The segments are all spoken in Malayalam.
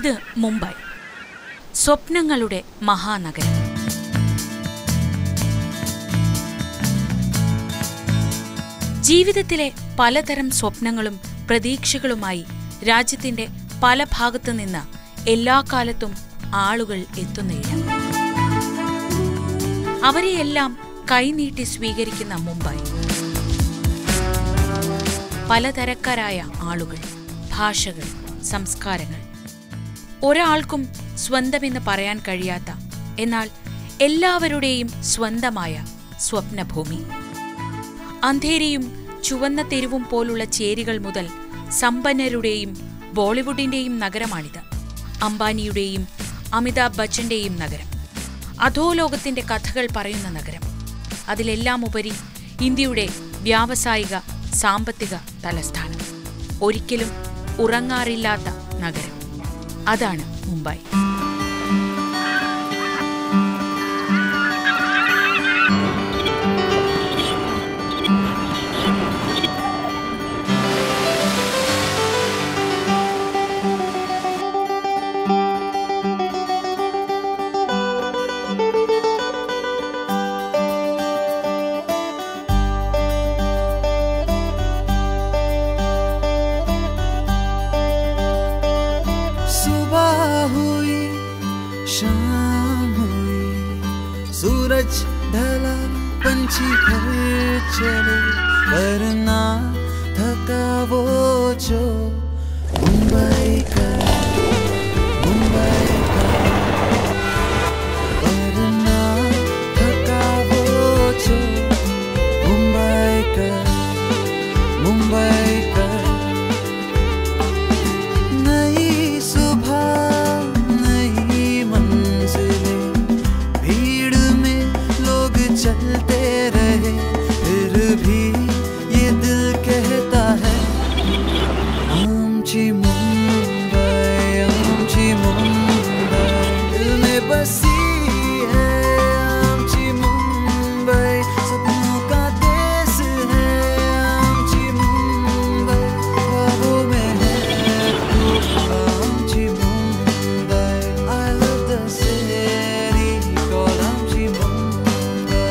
ഇത് മുംബൈ സ്വപ്നങ്ങളുടെ മഹാനഗരം ജീവിതത്തിലെ പലതരം സ്വപ്നങ്ങളും പ്രതീക്ഷകളുമായി രാജ്യത്തിന്റെ പല ഭാഗത്തു നിന്ന് എല്ലാ കാലത്തും ആളുകൾ എത്തുന്നില്ല അവരെയെല്ലാം കൈനീട്ടി സ്വീകരിക്കുന്ന മുംബൈ പലതരക്കാരായ ആളുകൾ ഭാഷകൾ സംസ്കാരങ്ങൾ ഒരാൾക്കും സ്വന്തമെന്ന് പറയാൻ കഴിയാത്ത എന്നാൽ എല്ലാവരുടെയും സ്വന്തമായ സ്വപ്നഭൂമി അന്ധേരിയും ചുവന്ന തെരുവും പോലുള്ള ചേരികൾ മുതൽ സമ്പന്നരുടെയും ബോളിവുഡിന്റെയും നഗരമാണിത് അംബാനിയുടെയും അമിതാഭ് ബച്ചന്റെയും നഗരം അധോലോകത്തിന്റെ കഥകൾ പറയുന്ന നഗരം അതിലെല്ലാം ഉപരി ഇന്ത്യയുടെ വ്യാവസായിക സാമ്പത്തിക തലസ്ഥാനം ഒരിക്കലും ഉറങ്ങാറില്ലാത്ത നഗരം അതാണ് മുംബൈ सुबह हुई शाम हुई सूरज ढला पंछी घर चले करना थका वो जो मुंबई का मुंबई का करना थका वो जो मुंबई का मुंबई का नई सुबह नई मंजिलें भीड़ में लोग चलते रहे फिर भी ये दिल कहता है आमची मुंबई आमची मुंबई दिल में बसी है आमची मुंबई सपनों का देश है आमची मुंबई ख्वाबों में है तू आमची Mumbai I love the city called आमची मुंबई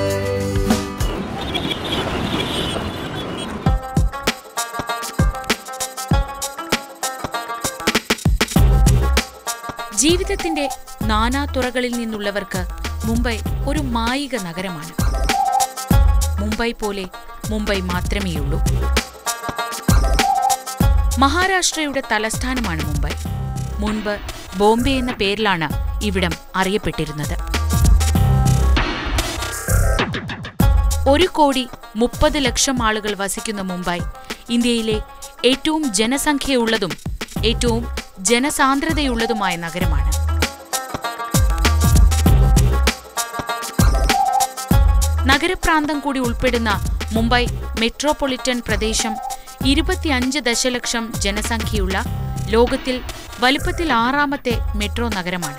ജീവിതത്തിന്റെ നാനാതുറകളിൽ നിന്നുള്ളവർക്ക് മുംബൈ ഒരു മായിക നഗരമാണ് മുംബൈ പോലെ മുംബൈ മാത്രമേയുള്ളൂ മഹാരാഷ്ട്രയുടെ തലസ്ഥാനമാണ് മുംബൈ മുൻപ് ബോംബെ എന്ന പേരിലാണ് ഇവിടം അറിയപ്പെട്ടിരുന്നത് ഒരു കോടി മുപ്പത് ലക്ഷം ആളുകൾ വസിക്കുന്ന മുംബൈ ഇന്ത്യയിലെ ഏറ്റവും ജനസംഖ്യയുള്ളതും ഏറ്റവും ജനസാന്ദ്രതയുള്ളതുമായ നഗരമാണ് നഗരപ്രാന്തം കൂടി ഉൾപ്പെടുന്ന മുംബൈ മെട്രോപൊളിറ്റൻ പ്രദേശം ഇരുപത്തിയഞ്ച് ദശലക്ഷം ജനസംഖ്യയുള്ള ലോകത്തിൽ വലുപ്പത്തിൽ ആറാമത്തെ മെട്രോ നഗരമാണ്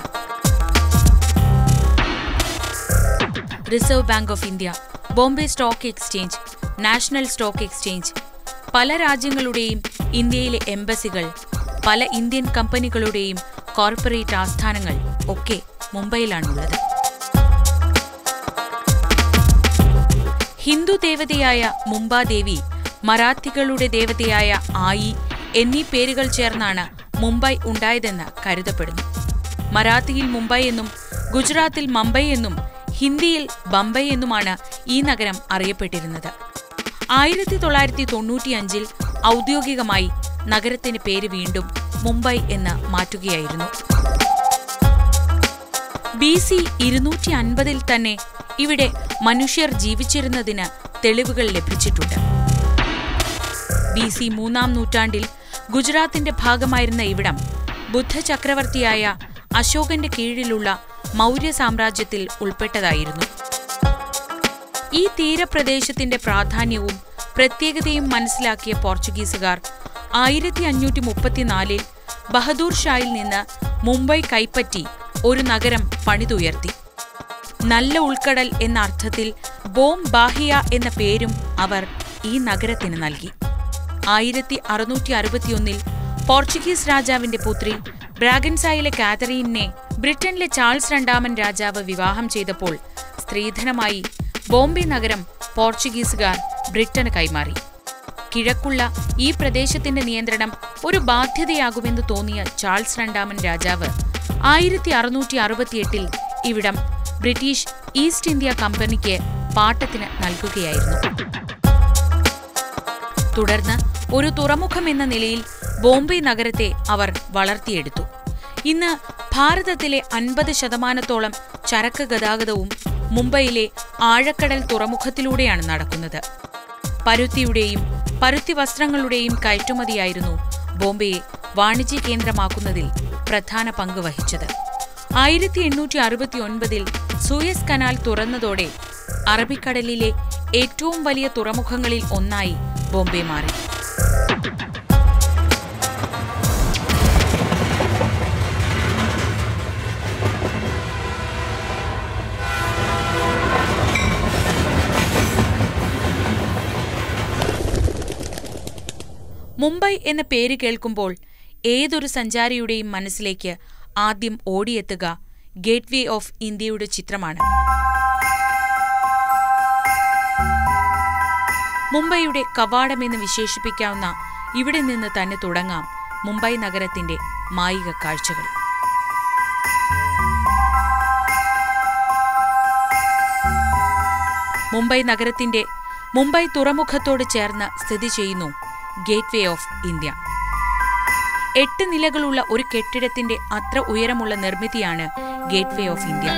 Reserve Bank of India Bombay Stock Exchange National Stock Exchange പല രാജ്യങ്ങളുടെയും ഇന്ത്യയിലെ എംബസികൾ പല ഇന്ത്യൻ കമ്പനികളുടെയും കോർപ്പറേറ്റ് ആസ്ഥാനങ്ങൾ ഒക്കെ മുംബൈയിലാണുള്ളത് ഹിന്ദു ദേവതയായ മുംബാദേവി മറാത്തികളുടെ ദേവതയായ ആയി എന്നീ പേരുകൾ ചേർന്നാണ് മുംബൈ ഉണ്ടായതെന്ന് കരുതപ്പെടുന്നു മറാത്തിയിൽ മുംബൈ എന്നും ഗുജറാത്തിൽ മുംബൈ എന്നും ഹിന്ദിയിൽ ബംബൈ എന്നുമാണ് ഈ നഗരം അറിയപ്പെട്ടിരുന്നത് ആയിരത്തി തൊള്ളായിരത്തി തൊണ്ണൂറ്റിയഞ്ചിൽ ഔദ്യോഗികമായി നഗരത്തിന് പേര് വീണ്ടും മുംബൈ എന്ന് മാറ്റുകയായിരുന്നു ബി സി ഇരുന്നൂറ്റി അൻപതിൽ തന്നെ ഇവിടെ മനുഷ്യർ ജീവിച്ചിരുന്നതിന് തെളിവുകൾ ലഭിച്ചിട്ടുണ്ട് ബി സി മൂന്നാം നൂറ്റാണ്ടിൽ ഗുജറാത്തിന്റെ ഭാഗമായിരുന്ന ഇവിടം ബുദ്ധചക്രവർത്തിയായ അശോകന്റെ കീഴിലുള്ള മൗര്യ സാമ്രാജ്യത്തിൽ ഉൾപ്പെട്ടതായിരുന്നു ഈ തീരപ്രദേശത്തിന്റെ പ്രാധാന്യവും പ്രത്യേകതയും മനസ്സിലാക്കിയ പോർച്ചുഗീസുകാർ ആയിരത്തി അഞ്ഞൂറ്റി മുപ്പത്തിനാലിൽ ബഹദൂർ ഷായിൽ നിന്ന് മുംബൈ കൈപ്പറ്റി ഒരു നഗരം പണിതുയർത്തി നല്ല ഉൾക്കടൽ എന്ന അർത്ഥത്തിൽ ബോം ബാഹിയ എന്ന പേരും അവർ ഈ നഗരത്തിന് നൽകി ആയിരത്തി അറുന്നൂറ്റി അറുപത്തിയൊന്നിൽ പോർച്ചുഗീസ് രാജാവിന്റെ പുത്രി ബ്രാഗൻസായിലെ കാതറീനെ ബ്രിട്ടനിലെ ചാൾസ് രണ്ടാമൻ രാജാവ് വിവാഹം ചെയ്തപ്പോൾ സ്ത്രീധനമായി ബോംബെ നഗരം പോർച്ചുഗീസുകാർ ബ്രിട്ടന് കൈമാറി കിഴക്കുള്ള ഈ പ്രദേശത്തിന്റെ നിയന്ത്രണം ഒരു ബാധ്യതയാകുമെന്ന് തോന്നിയ ചാൾസ് രണ്ടാമൻ രാജാവ് ആയിരത്തി അറുന്നൂറ്റി അറുപത്തിയെട്ടിൽ ഇവിടം ബ്രിട്ടീഷ് ഈസ്റ്റ് ഇന്ത്യ കമ്പനിക്ക് പാട്ടത്തിന് നൽകുകയായിരുന്നു തുടർന്ന് ഒരു തുറമുഖം എന്ന നിലയിൽ ബോംബെ നഗരത്തെ അവർ വളർത്തിയെടുത്തു ഇന്ന് ഭാരതത്തിലെ അൻപത് ശതമാനത്തോളം ചരക്ക് ഗതാഗതവും മുംബൈയിലെ ആഴക്കടൽ തുറമുഖത്തിലൂടെയാണ് നടക്കുന്നത് പരുത്തിയുടെയും പരുത്തി വസ്ത്രങ്ങളുടെയും കയറ്റുമതിയായിരുന്നു ബോംബെയെ വാണിജ്യ കേന്ദ്രമാക്കുന്നതിൽ പ്രധാന പങ്ക് വഹിച്ചത് ആയിരത്തി എണ്ണൂറ്റി അറുപത്തി ഒൻപതിൽ സൂയസ് കനാൽ തുറന്നതോടെ അറബിക്കടലിലെ ഏറ്റവും വലിയ തുറമുഖങ്ങളിൽ ഒന്നായി ബോംബെ മാറി മുംബൈ എന്ന പേര് കേൾക്കുമ്പോൾ ഏതൊരു സഞ്ചാരിയുടെയും മനസ്സിലേക്ക് ആദ്യം ഓടിയെത്തുക ഗേറ്റ് വേ ഓഫ് ഇന്ത്യയുടെ ചിത്രമാണ് മുംബൈയുടെ കവാടമെന്ന് വിശേഷിപ്പിക്കാവുന്ന ഇവിടെ നിന്ന് തന്നെ തുടങ്ങാം മുംബൈ നഗരത്തിന്റെ മായിക കാഴ്ചകൾ മുംബൈ നഗരത്തിന്റെ മുംബൈ തുറമുഖത്തോട് ചേർന്ന് സ്ഥിതി ചെയ്യുന്നു ഗേറ്റ് വേ ഓഫ് ഇന്ത്യ എട്ട് നിലകളുള്ള ഒരു കെട്ടിടത്തിന്റെ അത്ര ഉയരമുള്ള നിർമ്മിതിയാണ് Gateway of India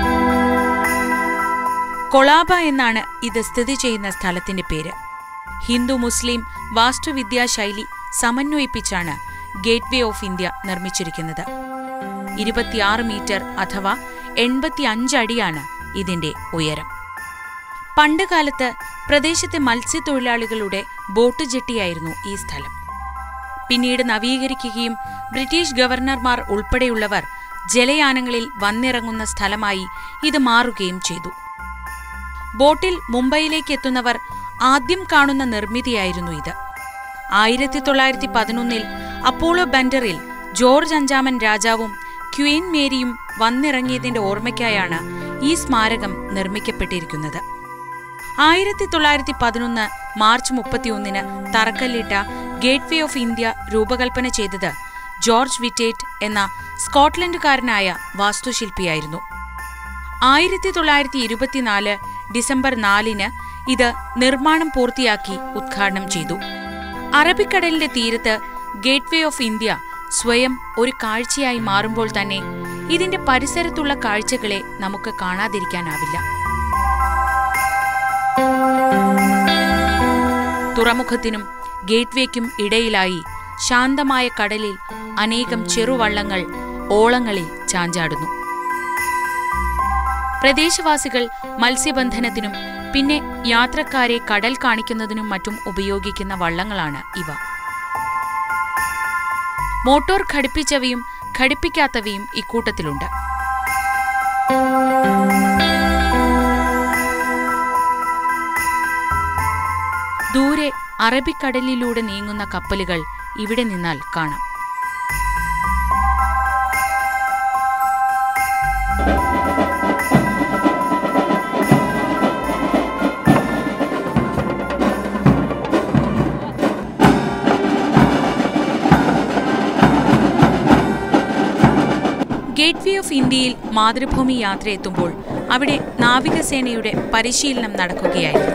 Colaba എന്നാണ് ഇത് സ്ഥിതി ചെയ്യുന്ന സ്ഥലത്തിന്റെ പേര് ഹിന്ദു മുസ്ലിം വാസ്തുവിദ്യാ ശൈലി സമന്വയിപ്പിച്ചാണ് ഗേറ്റ് വേ ഓഫ് ഇന്ത്യ നിർമ്മിച്ചിരിക്കുന്നത് ഇരുപത്തിയാറ് മീറ്റർ അഥവാ എൺപത്തിയഞ്ച് അടിയാണ് ഇതിന്റെ ഉയരം പണ്ടുകാലത്ത് പ്രദേശത്തെ മത്സ്യത്തൊഴിലാളികളുടെ ബോട്ട് ജെട്ടിയായിരുന്നു ഈ സ്ഥലം പിന്നീട് നവീകരിക്കുകയും ബ്രിട്ടീഷ് ഗവർണർമാർ ഉൾപ്പെടെയുള്ളവർ ജലയാനങ്ങളിൽ വന്നിറങ്ങുന്ന സ്ഥലമായി ഇത് മാറുകയും ചെയ്തു ബോട്ടിൽ മുംബൈയിലേക്ക് എത്തുന്നവർ ആദ്യം കാണുന്ന നിർമ്മിതിയായിരുന്നു ഇത് ആയിരത്തി തൊള്ളായിരത്തി പതിനൊന്നിൽ അപ്പോളോ ബൻഡറിൽ ജോർജ് അഞ്ചാമൻ രാജാവും ക്വീൻ മേരിയും വന്നിറങ്ങിയതിന്റെ ഓർമ്മയ്ക്കായാണ് ഈ സ്മാരകം നിർമ്മിക്കപ്പെട്ടിരിക്കുന്നത് ആയിരത്തി തൊള്ളായിരത്തി പതിനൊന്ന് മാർച്ച് മുപ്പത്തിയൊന്നിന് തറക്കല്ലിട്ട ഗേറ്റ് വേ ഓഫ് ഇന്ത്യ രൂപകൽപ്പന ചെയ്തത് ജോർജ് വിറ്റേറ്റ് എന്ന സ്കോട്ട്ലൻഡുകാരനായ വാസ്തുശില്പിയായിരുന്നു ആയിരത്തി തൊള്ളായിരത്തി ഇരുപത്തിനാല് ഡിസംബർ നാലിന് ഇത് നിർമ്മാണം പൂർത്തിയാക്കി ഉദ്ഘാടനം ചെയ്തു അറബിക്കടലിന്റെ തീരത്ത് ഗേറ്റ് വേ ഓഫ് ഇന്ത്യ സ്വയം ഒരു കാഴ്ചയായി മാറുമ്പോൾ തന്നെ ഇതിന്റെ പരിസരത്തുള്ള കാഴ്ചകളെ നമുക്ക് കാണാതിരിക്കാനാവില്ല തുറമുഖത്തിനും ഗേറ്റ്വേക്കും ഇടയിലായി ശാന്തമായ കടലിൽ അനേകം ചെറുവള്ളങ്ങൾ ഓളങ്ങളിൽ ചാഞ്ചാടുന്നു പ്രദേശവാസികൾ മത്സ്യബന്ധനത്തിനും പിന്നെ യാത്രക്കാരെ കടൽ കാണിക്കുന്നതിനും മറ്റും ഉപയോഗിക്കുന്ന വള്ളങ്ങളാണ് ഇവ മോട്ടോർ ഘടിപ്പിച്ചവയും ഘടിപ്പിക്കാത്തവയും ഇക്കൂട്ടത്തിലുണ്ട് ദൂരെ അറബിക്കടലിലൂടെ നീങ്ങുന്ന കപ്പലുകൾ ഇവിടെ നിന്നാൽ കാണാം ഗേറ്റ് വേ ഓഫ് ഇന്ത്യയിൽ മാതൃഭൂമി യാത്രയെത്തുമ്പോൾ അവിടെ നാവികസേനയുടെ പരിശീലനം നടക്കുകയായിരുന്നു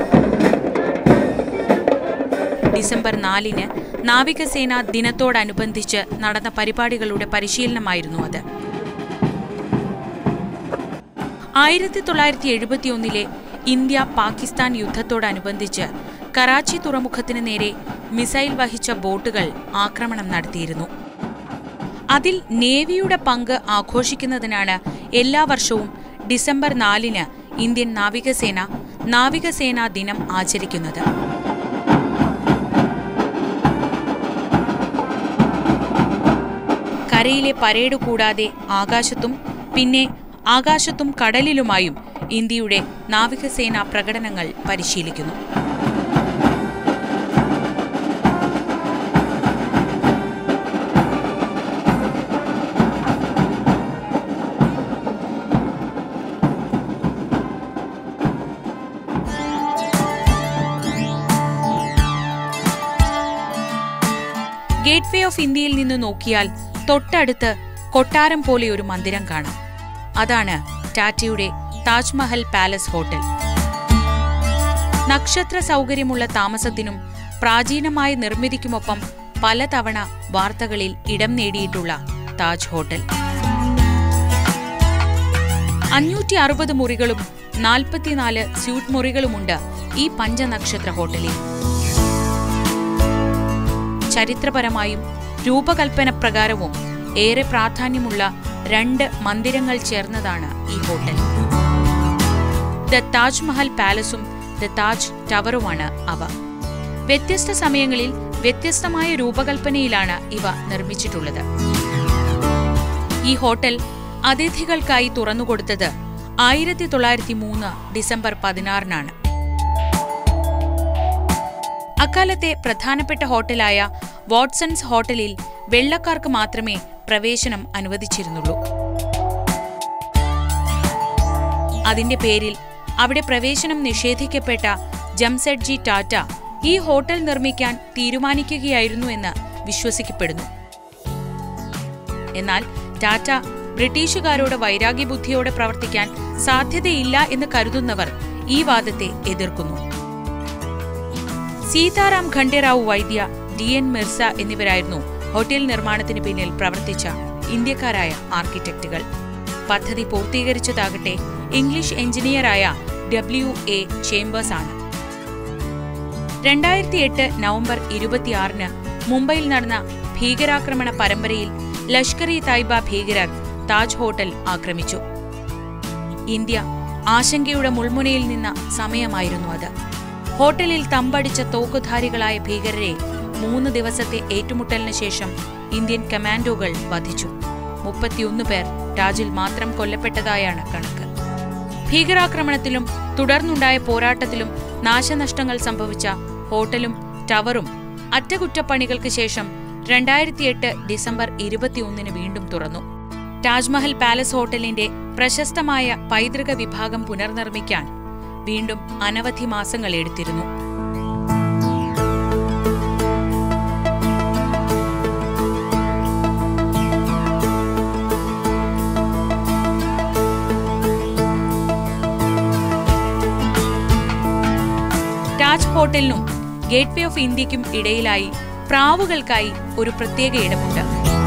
ഡിസംബർ നാലിന് നാവികസേന ദിനത്തോടനുബന്ധിച്ച് നടന്ന പരിപാടികളുടെ പരിശീലനമായിരുന്നു അത് ആയിരത്തി തൊള്ളായിരത്തി എഴുപത്തിയൊന്നിലെ ഇന്ത്യ പാകിസ്ഥാൻ യുദ്ധത്തോടനുബന്ധിച്ച് കറാച്ചി തുറമുഖത്തിന് നേരെ മിസൈൽ വഹിച്ച ബോട്ടുകൾ ആക്രമണം നടത്തിയിരുന്നു അതിൽ നേവിയുടെ പങ്ക് ആഘോഷിക്കുന്നതിനാണ് എല്ലാ വർഷവും ഡിസംബർ നാലിന് ഇന്ത്യൻ നാവികസേന നാവികസേനാ ദിനം ആചരിക്കുന്നത് കരയിലെ പരേഡ് കൂടാതെ ആകാശത്തും പിന്നെ ആകാശത്തും കടലിലുമായും ഇന്ത്യയുടെ നാവികസേനാ പ്രകടനങ്ങൾ പരിശീലിക്കുന്നു ഗേറ്റ് വേ ഓഫ് ഇന്ത്യയിൽ നിന്ന് നോക്കിയാൽ തൊട്ടടുത്ത് കൊട്ടാരം പോലെ ഒരു മന്ദിരം കാണാം അതാണ് ടാറ്റയുടെ താജ്മഹൽ പാലസ് ഹോട്ടൽ നക്ഷത്ര സൗകര്യമുള്ള താമസത്തിനും പ്രാചീനമായ നിർമ്മിതിക്കുമൊപ്പം പലതവണ വാർത്തകളിൽ ഇടം നേടിയിട്ടുള്ള താജ് ഹോട്ടൽ അഞ്ഞൂറ്റി അറുപത് മുറികളും നാൽപ്പത്തിനാല് സ്യൂട്ട് മുറികളുമുണ്ട് ഈ പഞ്ചനക്ഷത്ര ഹോട്ടലിൽ ചരിത്രപരമായും രൂപകൽപ്പന പ്രകാരവും ഏറെ പ്രാധാന്യമുള്ള രണ്ട് മന്ദിരങ്ങൾ ചേർന്നതാണ് ഈ ഹോട്ടൽ ദ താജ്മഹൽ പാലസും ദ താജ് ടവറുമാണ് അവ വ്യത്യസ്ത സമയങ്ങളിൽ വ്യത്യസ്തമായ രൂപകൽപ്പനയിലാണ് ഇവ നിർമ്മിച്ചിട്ടുള്ളത് ഈ ഹോട്ടൽ അതിഥികൾക്കായി തുറന്നുകൊടുത്തത് ആയിരത്തി തൊള്ളായിരത്തി മൂന്ന് ഡിസംബർ പതിനാറിനാണ് അക്കാലത്തെ പ്രധാനപ്പെട്ട ഹോട്ടലായ വാട്സൺസ് ഹോട്ടലിൽ വെള്ളക്കാർക്ക് മാത്രമേ പ്രവേശനം അനുവദിച്ചിരുന്നുള്ളൂ അതിന്റെ പേരിൽ അവിടെ പ്രവേശനം നിഷേധിക്കപ്പെട്ട ജംസെഡ്ജി ടാറ്റ ഈ ഹോട്ടൽ നിർമ്മിക്കാൻ തീരുമാനിക്കുകയായിരുന്നു എന്ന് വിശ്വസിക്കപ്പെടുന്നു എന്നാൽ ടാറ്റ ബ്രിട്ടീഷുകാരോട് വൈരാഗ്യബുദ്ധിയോടെ പ്രവർത്തിക്കാൻ സാധ്യതയില്ല എന്ന് കരുതുന്നവർ ഈ വാദത്തെ എതിർക്കുന്നു സീതാറാം ഖണ്ഡേറാവു വൈദ്യ ഡി എൻ മിർസ എന്നിവരായിരുന്നു ഹോട്ടൽ നിർമ്മാണത്തിന് പിന്നിൽ പ്രവർത്തിച്ച ഇന്ത്യക്കാരായ ആർക്കിടെക്റ്റുകൾ പദ്ധതി പൂർത്തീകരിച്ചതാകട്ടെ ഇംഗ്ലീഷ് എഞ്ചിനീയറായ ഡബ്ല്യു എ ചേംബേഴ്സ് ആണ് രണ്ടായിരത്തി എട്ട് നവംബർ ഇരുപത്തിയാറിന് മുംബൈയിൽ നടന്ന ഭീകരാക്രമണ പരമ്പരയിൽ ലഷ്കർ ഇ തൈബ ഭീകരർ താജ് ഹോട്ടൽ ആക്രമിച്ചു ഇന്ത്യ ആശങ്കയുടെ മുൾമുനയിൽ നിന്ന സമയമായിരുന്നു അത് ഹോട്ടലിൽ തമ്പടിച്ച തോക്കുധാരികളായ ഭീകരരെ മൂന്ന് ദിവസത്തെ ഏറ്റുമുട്ടലിന് ശേഷം ഇന്ത്യൻ കമാൻഡോകൾ വധിച്ചു മുപ്പത്തിയൊന്ന് പേർ താജിൽ മാത്രം കൊല്ലപ്പെട്ടതായാണ് കണക്ക് ഭീകരാക്രമണത്തിലും തുടർന്നുണ്ടായ പോരാട്ടത്തിലും നാശനഷ്ടങ്ങൾ സംഭവിച്ച ഹോട്ടലും ടവറും അറ്റകുറ്റപ്പണികൾക്ക് ശേഷം രണ്ടായിരത്തിയെട്ട് ഡിസംബർ ഇരുപത്തിയൊന്നിന് വീണ്ടും തുറന്നു താജ്മഹൽ പാലസ് ഹോട്ടലിന്റെ പ്രശസ്തമായ പൈതൃക വിഭാഗം പുനർനിർമ്മിക്കാൻ വീണ്ടും അനവധി മാസങ്ങൾ എടുത്തിരുന്നു താജ് ഹോട്ടലിനും ഗേറ്റ് വേ ഓഫ് ഇന്ത്യക്കും ഇടയിലായി പ്രാവുകൾക്കായി ഒരു പ്രത്യേക ഇടമുണ്ട്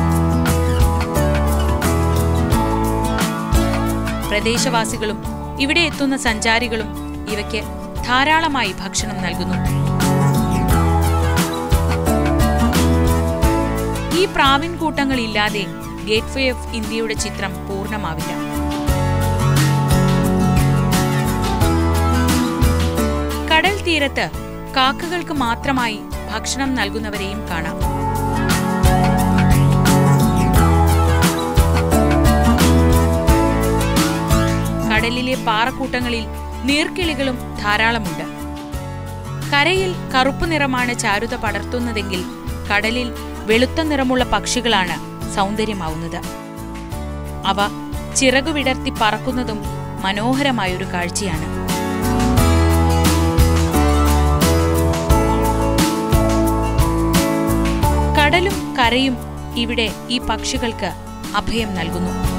പ്രദേശവാസികളും ഇവിടെ എത്തുന്ന സഞ്ചാരികളും ഇവയ്ക്ക് ധാരാളമായി ഭക്ഷണം നൽകുന്നു ഈ പ്രാവിൻ കൂട്ടങ്ങളില്ലാതെ ഗേറ്റ് വേ ഓഫ് ഇന്ത്യയുടെ ചിത്രം പൂർണ്ണമാവില്ല കടൽ തീരത്ത് കാക്കകൾക്ക് മാത്രമായി ഭക്ഷണം നൽകുന്നവരെയും കാണാം കടലിലെ പാറക്കൂട്ടങ്ങളിൽ നീർക്കിളികളും ധാരാളമുണ്ട് കരയിൽ കറുപ്പ് നിറമാണ് ചാരുത പടർത്തുന്നതെങ്കിൽ കടലിൽ വെളുത്ത നിറമുള്ള പക്ഷികളാണ് സൗന്ദര്യമാവുന്നത് അവ ചിറകുവിടർത്തി പറക്കുന്നതും മനോഹരമായൊരു കാഴ്ചയാണ് കടലും കരയും ഇവിടെ ഈ പക്ഷികൾക്ക് അഭയം നൽകുന്നു